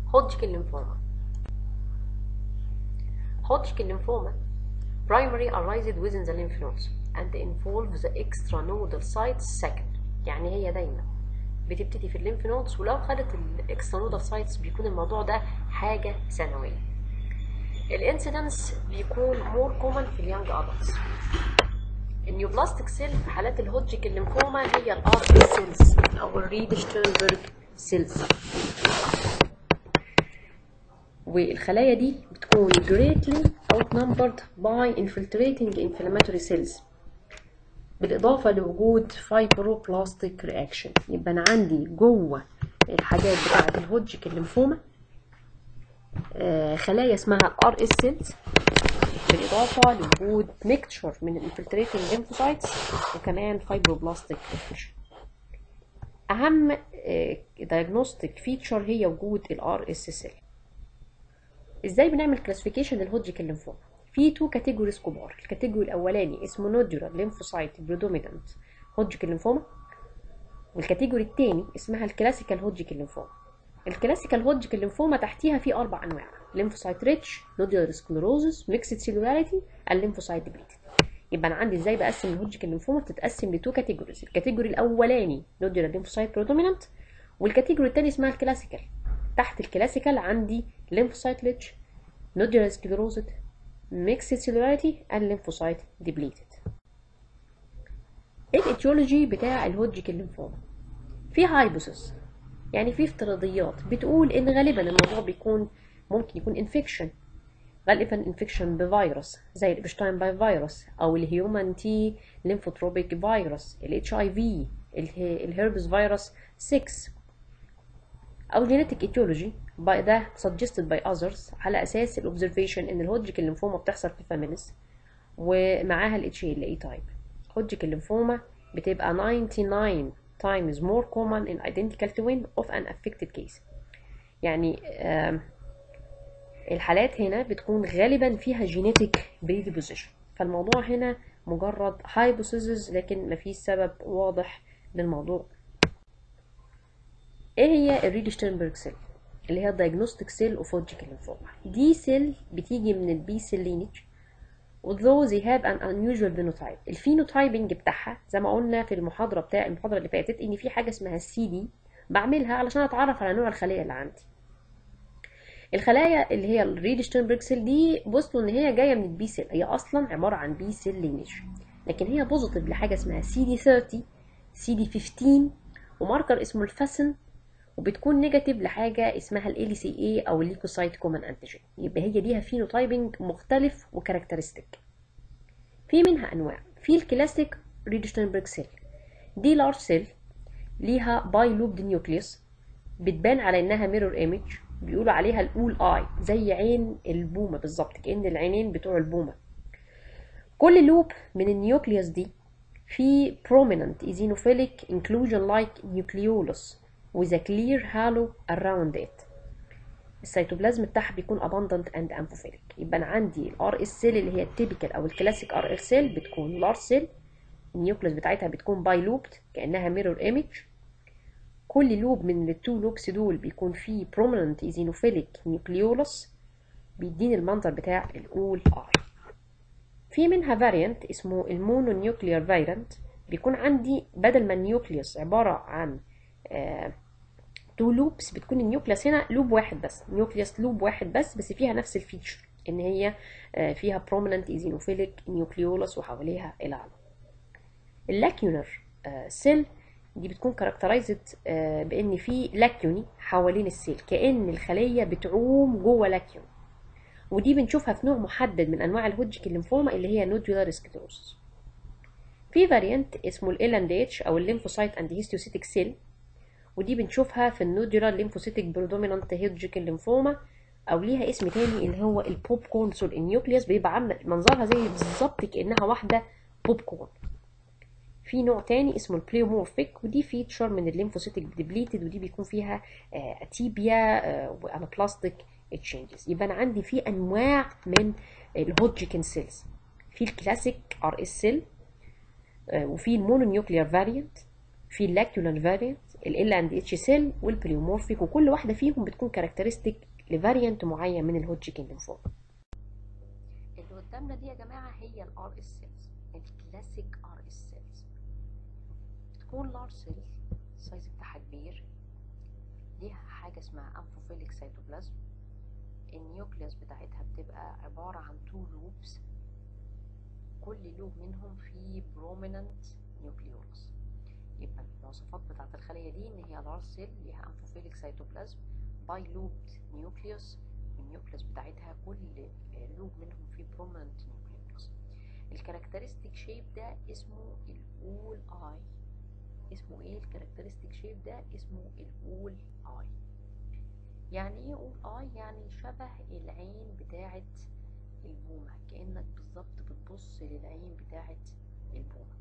Hodgkin lymphoma Hodgkin lymphoma primary arises within the lymph nodes and involves the extranodal sites second يعني هي دايما بتبتدي في الليمف نودز ولو خدت الاكسترانودال سايتس بيكون الموضوع ده حاجة ثانوية الانسيدنس بيكون مور كومن في اليانج ادلتس النيوبلاستيك سيل في حالات الهودجكن ليمفوما هي الار اس سيلز او الريدشترنبرج سيلز والخلايا دي بتكون greatly outnumbered by infiltrating inflammatory cells بالإضافة لوجود فايبروبلاستيك رياكشن يبقى أنا عندي جوه الحاجات بتاعة الهودجكن ليمفوما آه خلايا اسمها ار اس سيلز بالإضافة لوجود ميكتشر من الانفلتريتنج lymphocytes وكمان فايبروبلاستيك رياكشن أهم دايجنوستيك فيتشر هي وجود الار اس سيل ازاي بنعمل كلاسيفيكيشن للهودجكن ليمفوما في تو كاتيجوريز كبار الكاتيجوري الاولاني اسمه نودولار ليمفوسايت بريدومينانت هودجكن ليمفوما والكاتيجوري الثاني اسمها الكلاسيكال هودجكن ليمفوما الكلاسيكال هودجكن ليمفوما تحتيها في اربع انواع ليمفوسايت ريتش نودولار سكلروزس ميكسد سيلولاريتي الليمفوسايت ديبليتد يبقى انا عندي ازاي بقسم الهودجكن ليمفوما بتتقسم لتو كاتيجوريز الكاتيجوري الاولاني نودولار ليمفوسايت بريدومينانت والكاتيجوري الثاني اسمها الكلاسيكال تحت الكلاسيكال عندي lymphocyte rich nodular sclerosis mixed cellularity and lymphocyte depleted الاتيولوجي بتاع الهودجكن ليمفوما في هايبوسس يعني في افتراضيات بتقول ان غالبا الموضوع بيكون ممكن يكون انفكشن غالبا انفكشن بفيروس زي الابشتاين باي فيروس او الهيومن تي ليمفوتروبيك فيروس الاتش اي في الهيربس فيروس 6 او genetic etiology by ده suggested by others على اساس الاوبزرفيشن ان الهودجكن ليمفوما بتحصل في فاميليز ومعاها ال HLA type هودجكن ليمفوما بتبقى 99 times more common in identical twin of an affected case يعني الحالات هنا بتكون غالبا فيها genetic predisposition فالموضوع هنا مجرد hypothesis لكن مفيش سبب واضح للموضوع ايه هي الريدشترنبرج سيل اللي هي الدايجنوستيك سيل اوف هودجكن ليمفوما دي سيل بتيجي من البي سيل لينج although they have an unusual phenotype الفينوتايبنج بتاعها زي ما قلنا في المحاضرة بتاع المحاضرة اللي فاتت ان في حاجة اسمها السي دي بعملها علشان اتعرف على نوع الخلية اللي عندي الخلايا اللي هي الريدشترنبرج سيل دي وصلوا ان هي جايه من البي سيل هي اصلا عباره عن بي سيل لينج لكن هي بوزيتيف لحاجه اسمها سي دي 30 سي دي 15 وماركر اسمه الفاسن وبتكون نيجاتيف لحاجه اسمها ال سي اي او الليكوسايت كومن انتيجين يبقى هي ليها فينوتايبنج مختلف وكاركترستيك في منها انواع في الكلاسيك ريدشتنبرج سيل دي لارج سيل ليها باي لوبد نيوكليوس بتبان على انها ميرور ايمج بيقولوا عليها الاول اي زي عين البومه بالظبط كان العينين بتوع البومه كل لوب من النيوكليوس دي في prominent eosinophilic inclusion like nucleolus with a clear halo around it السيتوبلازم بتاعها بيكون abundant and amphiphilic يبقى انا عندي الار اس سيل اللي هي التيبيكال او الكلاسيك ار اس سيل بتكون لارج سيل النيوكليوس بتاعتها بتكون باي لوبد كانها ميرور ايمج كل لوب من التو لوبس دول بيكون فيه prominent eosinophilic nucleolus بيديني المنظر بتاع الاول اي في منها فاريانت اسمه المونو نيوكليير فاريانت بيكون عندي بدل ما النيوكليوس عبارة عن آه تو لوبس بتكون النيوكليوس هنا لوب واحد بس نيوكليوس لوب واحد بس بس فيها نفس الفيتشر ان هي آه فيها prominent eosinophilic nucleolus وحواليها العلم اللاكيونر آه سيل دي بتكون كاركترايزد بان في لاكيوني حوالين السيل كان الخليه بتعوم جوه لاكيون ودي بنشوفها في نوع محدد من انواع الهودجكن ليمفوما اللي هي نودولار سكلروسس في فاريانت اسمه ال اند اتش او الليمفوسايت اند هيستيوسيتيك سيل ودي بنشوفها في النودولار ليمفوسيتيك برودومينانت هودجكن ليمفوما او ليها اسم تاني اللي هو البوب كورن سول النيوكليوس بيبقى عامل منظرها زي بالظبط كانها واحده بوب كورن في نوع تاني اسمه البليومورفيك ودي فيتشر من الليمفوسيتيك ديبليتد ودي بيكون فيها اتيبيا وانابلاستيك تشينجز يبقى انا عندي في انواع من الهودجكن سيلز في الكلاسيك ار اس سيل وفي المونونيوكليير فاريانت في اللاكيولار فاريانت ال اند اتش سيل والبليومورفيك وكل واحده فيهم بتكون كاركترستيك لفاريانت معين من الهوجكن لينفوما اللي قدامنا دي يا جماعه هي الار اس سيلز الكلاسيك ار اس سيلز بتكون لارج سيل السايز بتاعها كبير ليها حاجه اسمها امفوفيليك سيتوبلازم النيوكليوس بتاعتها بتبقى عباره عن تو لوبس كل لوب منهم فيه بروميننت نيوكليولس يبقى المواصفات بتاعت الخلية دي إن هي لارج سيل ليها أنفوفيليك سيتوبلازم باي لوبد نيوكليوس النيوكليوس بتاعتها كل لوب منهم فيه بروميننت نيوكليولس الكاركترستيك شيب ده اسمه الأول آي اسمه ايه الكاركترستيك شيب ده اسمه الأول آي يعني ايه أول آي يعني شبه العين بتاعت البومة كأنك بالظبط بتبص للعين بتاعت البومة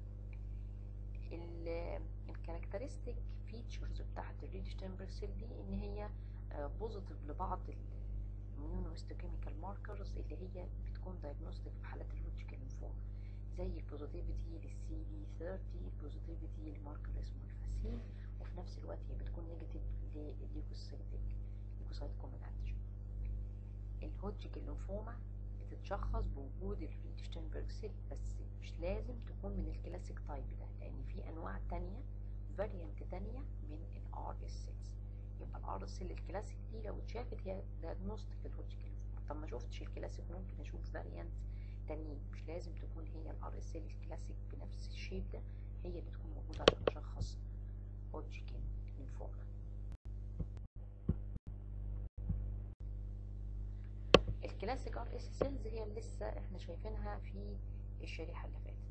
الكاركترستيك فيتشرز بتاعت الريدشتنبرج سيل دي ان هي بوزيتيف لبعض الاميونوهيستوكيميكال ماركرز اللي هي بتكون دايجنوستيك في حالات الهوجكن لينفوما زي البوزيتيفيتي للسي دي 30 البوزيتيفيتي لماركر اسمه الفاسين وفي نفس الوقت هي بتكون نيجاتيف للليوكوسيتيك ليوكوسايت كومن انتيجين الهوجكن لينفوما بتتشخص بوجود الريدشتنبرج سيل بس مش لازم تكون من الكلاسيك تايب ده لان في انواع تانية فاريانت تانية من الار اس سيلز يبقى الار اس سيل الكلاسيك دي لو اتشافت هي دايجنوستيك للهوجكن طب ما شفتش الكلاسيك ممكن اشوف فاريانت تانيين مش لازم تكون هي الار اس سيل الكلاسيك بنفس الشيب ده هي اللي تكون موجودة عشان اشخص هوجكن لينفوما الكلاسيك ار اس سيلز هي اللي لسه احنا شايفينها في الشريحه اللي فاتت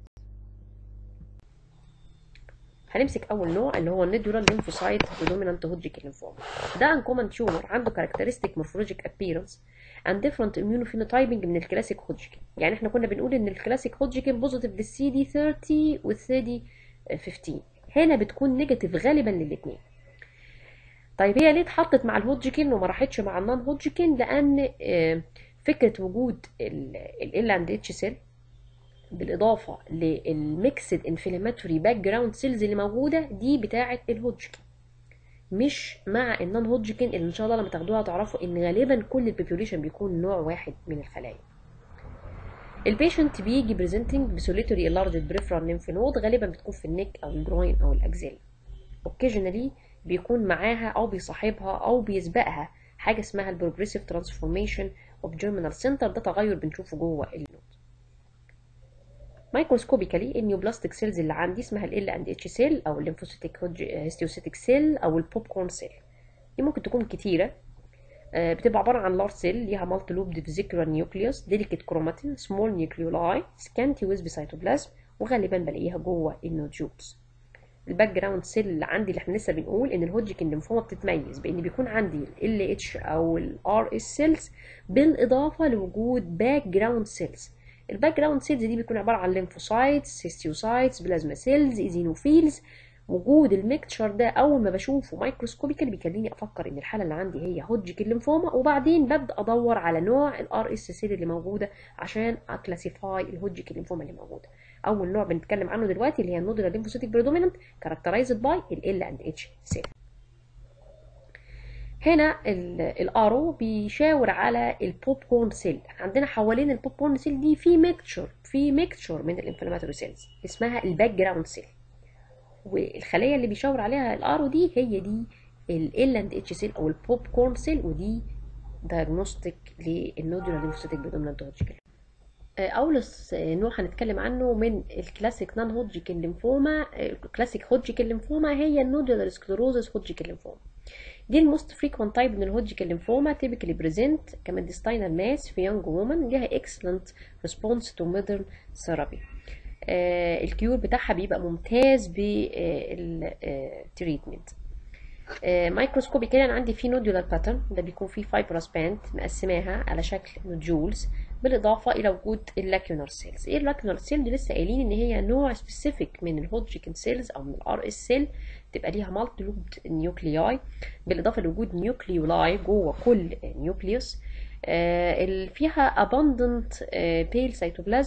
هنمسك اول نوع اللي هو الندولار ليمفوسايت دومينانت هوجكن لينفوما ده انكومن تيومر عنده كاركترستيك مورفولوجيك ابييرنس and different immunophenotyping من الكلاسيك هوجكن يعني احنا كنا بنقول ان الكلاسيك هوجكن بوزيتيف للسي دي 30 والسي دي 15 هنا بتكون نيجاتيف غالبا للاثنين طيب هي ليه اتحطت مع الهوجكن وما راحتش مع النون هوجكن لان فكره وجود ال اند اتش سيل بالاضافه للميكسد انفلاماتوري باك جراوند سيلز اللي موجوده دي بتاعه الهوجكن مش مع النون هوجكن اللي ان شاء الله لما تاخدوها هتعرفوا ان غالبا كل البوبيوليشن بيكون نوع واحد من الخلايا البيشنت بيجي بريزنتنج بسوليتوري لارج بريفرال ليمف نود غالبا بتكون في النك او الجروين او الاكزيل اوكيجنالي بيكون معاها او بيصاحبها او بيسبقها حاجه اسمها البروجريسيف ترانسفورميشن اوف جيرمينال سنتر ده تغير بنشوفه جوه النود مايكروسكوبيكالي النيوبلاستيك سيلز اللي عندي اسمها ال اند اتش سيل او الليمفوسيتيك هيستيوسيتيك سيل او البوب كورن سيل دي ممكن تكون كتيره بتبقى عباره عن لارج سيل ليها مالتي لوب فيزيكولار نيوكليوس ديليكيت كروماتين سمول نيوكليولاي سكانتي ويز بسيتوبلازم وغالبا بلاقيها جوه النوديولز الباك جراوند سيل اللي عندي اللي احنا لسه بنقول ان الهوجكن لينفوما بتتميز بان بيكون عندي ال اتش او الار اس سيلز بالاضافه لوجود باك جراوند سيلز الباك جراوند سيلز دي بيكون عباره عن ليمفوسايتس هيستيوسايتس بلازما سيلز ايزينوفيلز وجود الميكتشر ده اول ما بشوفه مايكروسكوبيكال بيخليني افكر ان الحاله اللي عندي هي هوجكن لينفوما وبعدين ببدا ادور على نوع الار اس سيل اللي موجوده عشان اكلاسيفاي الهوجكن لينفوما اللي موجوده اول نوع بنتكلم عنه دلوقتي اللي هي النودولار ليمفوسيتيك بريدومينانت كاركترايزد باي ال اند اتش سيل هنا الارو بيشاور على البوب كورن سيل عندنا حوالين البوب كورن سيل دي في ميكتشر في ميكتشر من الانفلاماتوري سيلز اسمها الباك جراوند سيل والخليه اللي بيشاور عليها الارو دي هي دي ال اند اتش سيل او البوب كورن سيل ودي دايجنوستيك للنودولار ليمفوسيتيك بريدومينانت هوجكن اول نوع هنتكلم عنه من الكلاسيك نون هوجكن لينفوما الكلاسيك هوجكن لينفوما هي النودولار سكلروزس هوجكن لينفوما دي الموست فريكوينت تايب من الهوجكن لينفوما typically present كميديستاينال ماس في يونج وومن ليها excellent response to modern therapy آه الكيور بتاعها بيبقى ممتاز بالتريتمنت آه مايكروسكوبي كده انا عندي فيه نودولار باترن ده بيكون فيه فايبرس باند مقسماها على شكل نودجولز بالاضافه الى وجود اللاكيونار سيلز ايه اللاكيونار سيل دي لسه قايلين ان هي نوع سبيسيفيك من الهوجكن سيلز او من الار اس سيل تبقى ليها مالتي لوب نيوكلياي بالاضافه لوجود نيوكليولاي جوه كل نيوكليوس آه فيها abundant بيل سيتوبلازم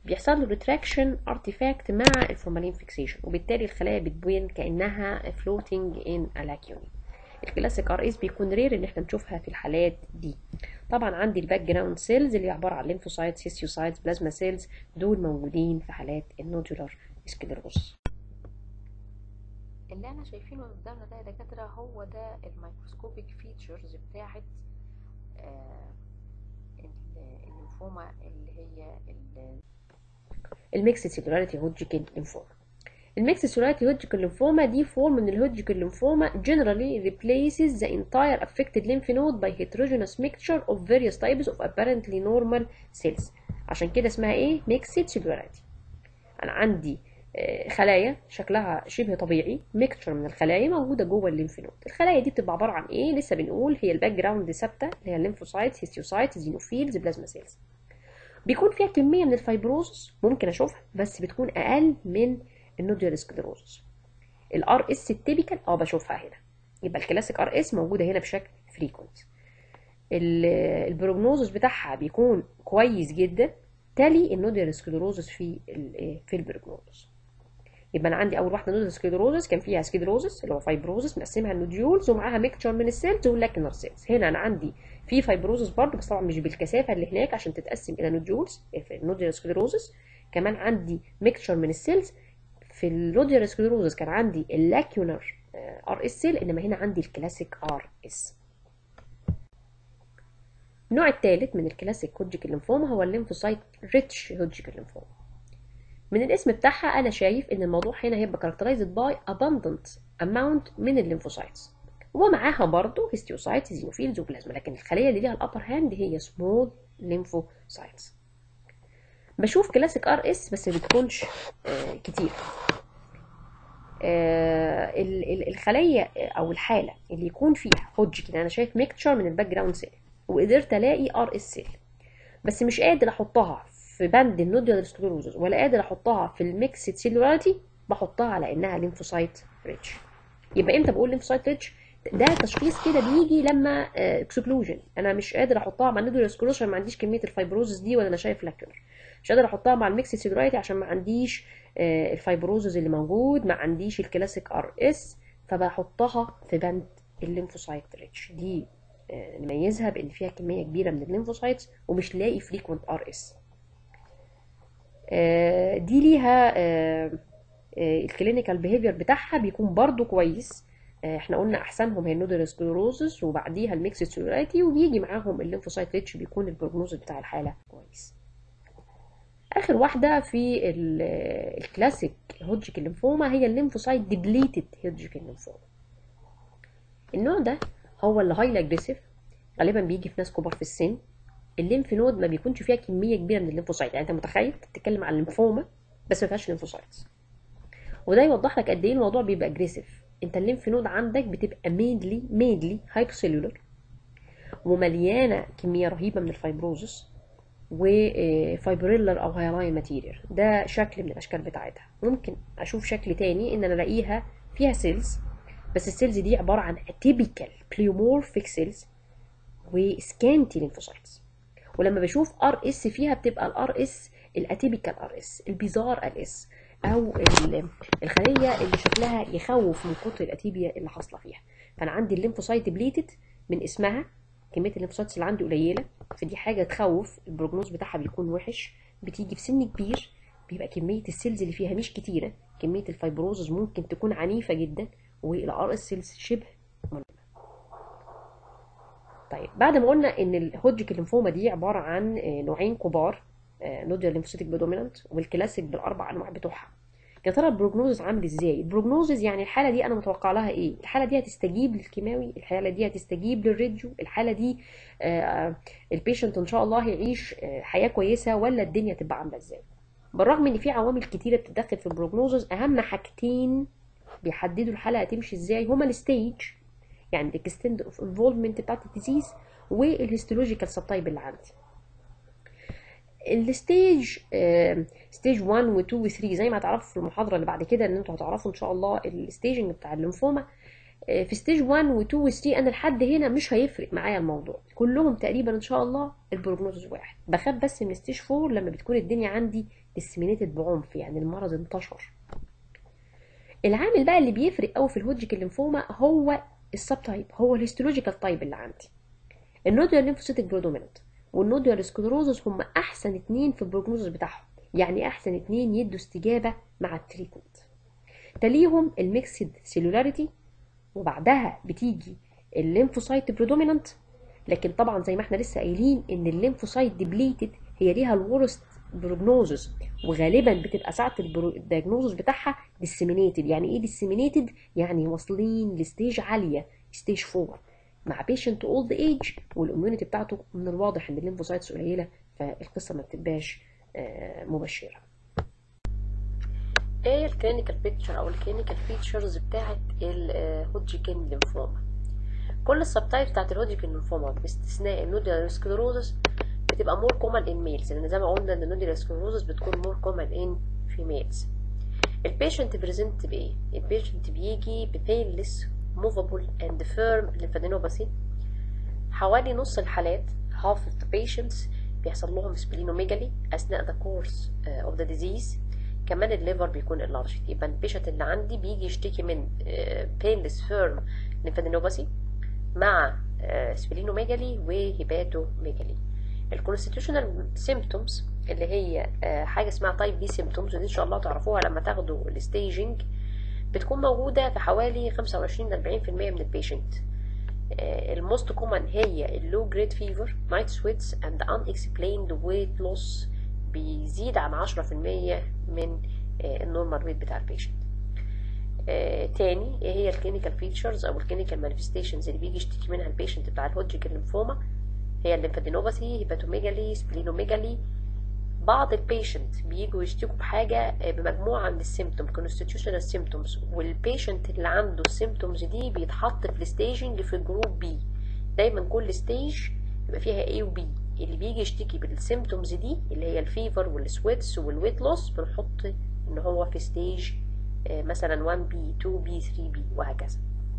بيحصل له ريتراكشن ارتيفاكت مع الفورمالين فيكسيشن وبالتالي الخلايا بتبين كانها فلوتنج ان الاكيوني الكلاسيك ار اس بيكون رير ان احنا نشوفها في الحالات دي طبعا عندي الباك جراوند سيلز اللي هي عباره عن ليمفوسايتس هيستيوسايتس بلازما سيلز دول موجودين في حالات النودولار سكليروس اللي انا شايفينه قدامنا ده يا دكاتره هو ده الميكروسكوبيك فيتشرز بتاعت آه الليمفوما اللي هي الميكس سيلولاريتي هودجكن ليمفوما الميكس سيلولاريتي هودجكن ليمفوما دي فورم من الهودجكن ليمفوما generally replaces the entire affected lymph node by heterogeneous mixture of various types of apparently normal cells عشان كده اسمها ايه ميكس سيلولاريتي انا عندي خلايا شكلها شبه طبيعي ميكتشر من الخلايا موجوده جوه الليمف نود الخلايا دي بتبقى عباره عن ايه لسه بنقول هي الباك جراوند ثابته اللي هي الليمفوسايتس هيستيوسايتس زينوفيلز بلازما سيلز بيكون فيها كميه من الفايبروزس ممكن اشوفها بس بتكون اقل من النوديال سكليروزس الار اس التيبيكال اه بشوفها هنا يبقى الكلاسيك ار اس موجوده هنا بشكل فريكونت البروجنوزس بتاعها بيكون كويس جدا تالي النوديال سكليروزس في في البروجنوزس يبقى انا عندي اول واحده نودل سكليروزس كان فيها سكليروزس اللي هو فايبروزس مقسمها النوديولز ومعاها ميكتشر من السيلز واللاكنر سيلز هنا انا عندي في فايبروزس برضه بس طبعا مش بالكثافه اللي هناك عشان تتقسم الى نوديولز في النوديال سكليروزس كمان عندي ميكتشر من السيلز في النوديال سكليروزس كان عندي اللاكيونر ار اس سيل انما هنا عندي الكلاسيك ار اس النوع الثالث من الكلاسيك هودجكن ليمفوما هو الليمفوسايت ريتش هودجكن ليمفوما من الاسم بتاعها انا شايف ان الموضوع هنا هيبقى كاركترايزد باي abundant amount من الليمفوسايتس ومعاها برضه هيستيوسايتس زينوفيلز وبلازما لكن الخليه اللي ليها الابر هاند هي سمول ليمفوسايتس بشوف كلاسيك ار اس بس ما بتكونش آه كتير آه الخليه او الحاله اللي يكون فيها هوج كده انا شايف ميكتشر من الباك جراوند سيل وقدرت الاقي ار اس سيل بس مش قادر احطها في بند النوديال سكليروزس ولا قادر احطها في الميكس سيلولاريتي بحطها على انها ليمفوسايت ريتش يبقى امتى بقول ليمفوسايت ريتش ده تشخيص كده بيجي لما اكسكلوجن انا مش قادر احطها مع النوديال سكليروزس عشان ما عنديش كميه الفايبروزس دي ولا انا شايف لاكيونر مش قادر احطها مع الميكس سيلولاريتي عشان ما عنديش الفايبروزس اللي موجود ما عنديش الكلاسيك ار اس فبحطها في بند الليمفوسايت ريتش دي نميزها بان فيها كميه كبيره من الليمفوسايتس ومش لاقي فريكوينت ار اس دي ليها الكلينيكال بيهيفير بتاعها بيكون برضو كويس احنا قلنا احسنهم هي النودل سكليروزس وبعديها الميكس سيلولايتي وبيجي معاهم الليمفوسايت ريتش بيكون البروجنوز بتاع الحاله كويس اخر واحده في الكلاسيك هودجكن ليمفوما هي الليمفوسايت ديبليتد هودجكن ليمفوما النوع ده هو اللي هايلي اجريسيف غالبا بيجي في ناس كبار في السن الليمف نود ما بيكونش فيها كميه كبيره من الليمفوسايت يعني انت متخيل بتتكلم عن الليمفوما بس ما فيهاش ليمفوسايتس وده يوضح لك قد ايه الموضوع بيبقى اجريسيف انت الليمف نود عندك بتبقى مينلي مينلي هايبوسيلولر ومليانه كميه رهيبه من الفايبروزس وفايبريلر او هايلاين ماتيريال ده شكل من الاشكال بتاعتها ممكن اشوف شكل تاني ان انا الاقيها فيها سيلز بس السيلز دي عباره عن اتيبيكال بليومورفيك سيلز وسكانتي ليمفوسايتس ولما بشوف ار اس فيها بتبقى الار اس الاتيبيكال ار اس البيزار ار اس او الخليه اللي شكلها يخوف من كتر الاتيبيا اللي حاصله فيها فانا عندي الليمفوسايت ديبليتد من اسمها كميه الليمفوسايتس اللي عندي قليله فدي حاجه تخوف البروجنوز بتاعها بيكون وحش بتيجي في سن كبير بيبقى كميه السيلز اللي فيها مش كتيره كميه الفايبروزز ممكن تكون عنيفه جدا والار اس سيلز شبه ملمه طيب بعد ما قلنا ان الهودجكن ليمفوما دي عباره عن نوعين كبار نوديال ليمفوسيتك بدومينانت والكلاسيك بالاربع انواع بتوعها يا ترى البروجنوزز عامل ازاي البروجنوزز يعني الحاله دي انا متوقع لها ايه الحاله دي هتستجيب للكيماوي الحاله دي هتستجيب للريديو الحاله دي آه البيشنت ان شاء الله هيعيش آه حياه كويسه ولا الدنيا تبقى عامله ازاي بالرغم ان في عوامل كتيره بتتدخل في البروجنوزز اهم حاجتين بيحددوا الحاله هتمشي ازاي هما الستيج يعني الاكستند اوف انفولفمنت بتاعت الديزيز والهيستولوجيكال سبتايب اللي عندي الستيج ستيج 1 و 2 و 3 زي ما هتعرفوا في المحاضره اللي بعد كده ان انتوا هتعرفوا ان شاء الله الستيجنج بتاع الليمفوما في ستيج 1 و 2 و 3 انا لحد هنا مش هيفرق معايا الموضوع كلهم تقريبا ان شاء الله البروجنوز واحد بخاف بس من ستيج 4 لما بتكون الدنيا عندي disseminated بعنف يعني المرض انتشر العامل بقى اللي بيفرق قوي في الهودجكن ليمفوما هو السب تايب هو الهيستولوجيكال تايب اللي عندي النوديال ليمفوسيتك برودومينانت والنوديال سكلروزس هم احسن اتنين في البروجنوزس بتاعهم يعني احسن اتنين يدوا استجابه مع التريتمنت تليهم الميكسد سيلولاريتي وبعدها بتيجي الليمفوسايت برودومينانت لكن طبعا زي ما احنا لسه قايلين ان الليمفوسايت ديبليتد هي ليها الورست بروجنوزس وغالبا بتبقى ساعه الدياجنوزس بتاعها ديسيمينيتد يعني ايه ديسيمينيتد يعني واصلين لستيج عاليه ستيج 4 مع بيشنت اولد ايج والاميونيتي بتاعته من الواضح ان الليمفوسايتس قليله فالقصه ما بتبقاش مبشره ايه الكلينيكال بيكتشر او الكلينيكال فيتشرز بتاعت الهودجكن ليمفوما كل السبتايب بتاعت الهودجكن ليمفوما باستثناء النوديال سكلروزس بتبقى مور كومن ان ميلز لان زي ما قلنا ان النوديال سكلروزس بتكون مور كومن ان فيميلز البيشنت بريزنت بايه البيشنت بيجي ببينلس موفابل اند فيرم ليمفادينوباثي حوالي نص الحالات half of the patients بيحصل لهم سبلينوميجالي اثناء the course uh, of the disease كمان الليفر بيكون enlarged يبقى البيشنت اللي عندي بيجي يشتكي من uh, painless firm lymphadenopathy مع uh, سبلينوميجالي وهيباتوميجالي الكونستيتيوشنال سيمبتومز اللي هي uh, حاجه اسمها تايب بي سيمبتومز ودي ان شاء الله تعرفوها لما تاخدوا الستيجنج بتكون موجوده في حوالي 25 ل 40% من البيشنت الموست كومن هي اللو جريد فيفر نايت سويتس اند unexplained weight loss بيزيد عن 10% من النورمال ويت بتاع البيشنت تاني ايه هي الكلينيكال فيتشرز او الكلينيكال مانيفستيشنز اللي بيجي يشتكي منها البيشنت بتاع الهودجكن ليمفوما هي الليمفادينوباثي هيباتوميجالي سبلينوميجالي بعض البيشنت بيجوا يشتكوا بحاجة بمجموعة من السيمتوم constitutional symptoms والبيشنت اللي عنده السيمتومز دي بيتحط في الستيجنج في جروب بي دايما كل ستيج يبقى فيها A و B اللي بيجي يشتكي بالسيمتومز دي اللي هي الفيفر والسويتس والويت لوس بنحط ان هو في ستيج مثلا 1 بي 2 بي 3 بي وهكذا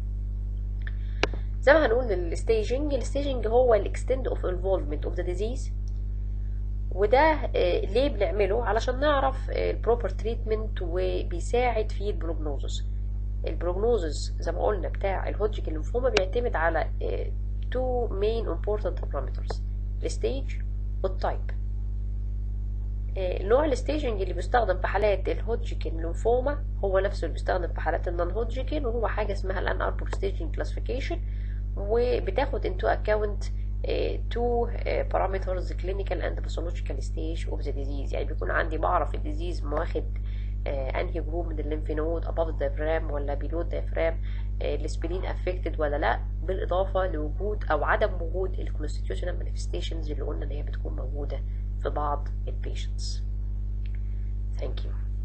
زي ما هنقول الستيجنج الستيجنج هو الاكستند اوف انفولفمنت اوف ذا ديزيز وده ليه بنعمله علشان نعرف البروبر تريتمنت وبيساعد في البروجنوزس البروجنوزس زي ما قلنا بتاع الهودجكن ليمفوما بيعتمد على تو مين امبورتنت بارامترز الستيج والتايب نوع الستيجنج اللي بيستخدم في حالات الهودجكن ليمفوما هو نفسه اللي بيستخدم في حالات النون هودجكن وهو حاجه اسمها الان اربور ستيجنج كلاسيفيكيشن وبتاخد انتو اكاونت تو بارامترز clinical and pathological stage of the disease يعني بيكون عندي بعرف الديزيز واخد uh, انهي جروب من الليمف نود above the diaphragm ولا below the diaphragm uh, السبلين affected ولا لا بالاضافه لوجود او عدم وجود الكونستيتيوشنال manifestations اللي قلنا ان هي بتكون موجوده في بعض البيشنتس Thank you.